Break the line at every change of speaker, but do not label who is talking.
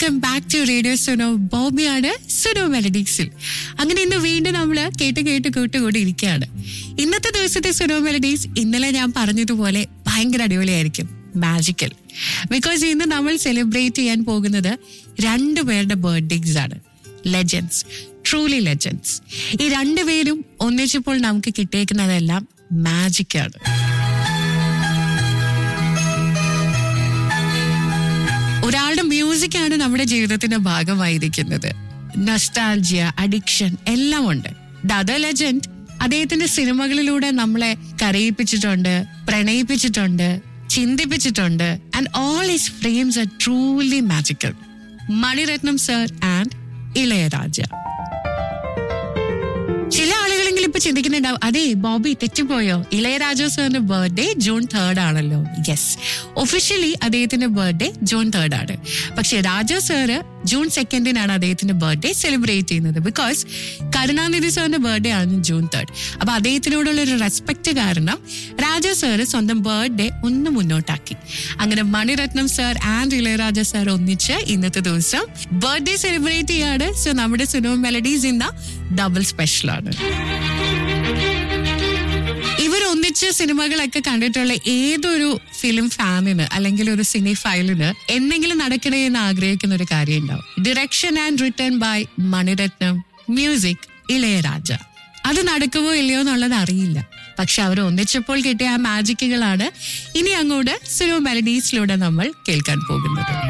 welcome back to radio Suno ബോബിയാണ് സുനോ മെലഡീസിൽ അങ്ങനെ ഇന്ന് വീണ്ടും നമ്മൾ കേട്ട് കേട്ട് കേട്ടുകൂടി ഇരിക്കുകയാണ് ഇന്നത്തെ ദിവസത്തെ സുനോ മെലഡീസ് ഇന്നലെ ഞാൻ പറഞ്ഞതുപോലെ ഭയങ്കര അടിപൊളിയായിരിക്കും മാജിക്കൽ ബിക്കോസ് ഇന്ന് നമ്മൾ സെലിബ്രേറ്റ് ചെയ്യാൻ പോകുന്നത് രണ്ടുപേരുടെ ബർത്ത്ഡേസ് ആണ് ലെജൻസ് ട്രൂലി ലെജൻസ് ഈ രണ്ടുപേരും ഒന്നിച്ചപ്പോൾ നമുക്ക് കിട്ടിയേക്കുന്നതെല്ലാം മാജിക്കാണ് ഒരാളുടെ മ്യൂസിക് ആണ് നമ്മുടെ ജീവിതത്തിന്റെ ഭാഗമായിരിക്കുന്നത് നസ്റ്റാൾജിയ അഡിക്ഷൻ എല്ലാം ഉണ്ട് ദ അതർ ലെജൻഡ് അദ്ദേഹത്തിന്റെ സിനിമകളിലൂടെ നമ്മളെ കരയിപ്പിച്ചിട്ടുണ്ട് പ്രണയിപ്പിച്ചിട്ടുണ്ട് ചിന്തിപ്പിച്ചിട്ടുണ്ട് and all his frames are truly magical Maniratnam sir and Ilaiyaraaja ചില ആളുകളെങ്കിലും ഇപ്പൊ ചിന്തിക്കുന്നുണ്ടാവും അതെ ബോബി തെറ്റിപ്പോയോ ഇളയരാജ സാറിന്റെ ബർത്ത്ഡേ ജൂൺ തേർഡ് ആണല്ലോ യെസ് ഒഫീഷ്യലി അദ്ദേഹത്തിന്റെ ബർത്ത്ഡേ ജൂൺ തേർഡ് ആണ് പക്ഷെ രാജ സാറ് ജൂൺ സെക്കൻഡിനാണ് അദ്ദേഹത്തിന്റെ ബർത്ത്ഡേ സെലിബ്രേറ്റ് ചെയ്യുന്നത് ബിക്കോസ് കരുണാനിധി സാറിന്റെ ബർത്ത്ഡേ ആണ് ജൂൺ തേർഡ് അപ്പൊ അദ്ദേഹത്തിനോടുള്ള ഒരു റെസ്പെക്ട് കാരണം രാജ സാറ് സ്വന്തം ബർത്ത്ഡേ ഒന്ന് മുന്നോട്ടാക്കി അങ്ങനെ Maniratnam sir and Ilaiyaraaja sir ഒന്നിച്ച് ഇന്നത്തെ ദിവസം ബർത്ത്ഡേ സെലിബ്രേറ്റ് ചെയ്യാണ് സോ നമ്മുടെ സിനിമ മെലഡീസ് ഇന്ന ഡബിൾ സ്പെഷ്യലാണ് ഇവർ ഒന്നിച്ച് സിനിമകളൊക്കെ കണ്ടിട്ടുള്ള ഏതൊരു ഫിലിം ഫാനിന് അല്ലെങ്കിൽ ഒരു സിനി ഫയലിന് എന്തെങ്കിലും നടക്കണേ എന്ന് ആഗ്രഹിക്കുന്ന ഒരു കാര്യം ഉണ്ടാവും direction and written by Maniratnam music Ilaiyaraaja അത് നടക്കുമോ ഇല്ലയോ എന്നുള്ളത് അറിയില്ല പക്ഷെ അവർ ഒന്നിച്ചപ്പോൾ കിട്ടിയ ആ മാജിക്കുകളാണ് ഇനി അങ്ങോട്ട് സിനിമ മെലഡീസിലൂടെ നമ്മൾ കേൾക്കാൻ പോകുന്നത്